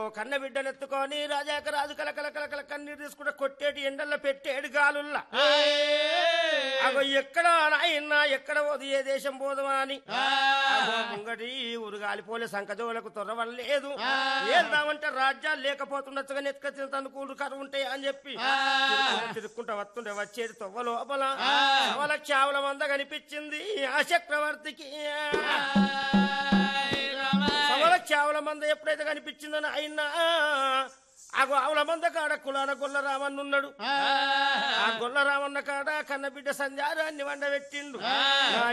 కన్న బిడ్డను ఎత్తుకొని రాజాక రాజు కల కల కల కల కన్నీరు తీసుకుంటే కొట్టేటి ఎండల్లో పెట్టేడు గాలుల్లా అగో ఎక్కడ నాయన్న ఎక్కడ పోదు ఏ దేశం పోదుమా అని అగో ముంగటి ఉరుగాలిపోలే సంకజోలకు తొర్రవడం లేదు ఏద్దామంటే రాజ్యాలు లేకపోతుండొచ్చు కానీ ఎత్తుక తింటాను కూడు కరువు ఉంటాయి అని చెప్పి తిరుక్కుంటూ తిరుక్కుంటా వస్తుండే వచ్చేది తొవ్వ లోపల అవల చావుల మంద కనిపించింది ఆ చక్రవర్తికి సవల చావుల మంద ఎప్పుడైతే కనిపించిందని అయినా అగో ఆవుల మంద కాడ కులాన గొల్ల రామన్న ఉన్నాడు ఆ గొల్ల రామన్న కాడ కన్నబిడ్డ సంధ్యారాన్ని వండబెట్టిండు నా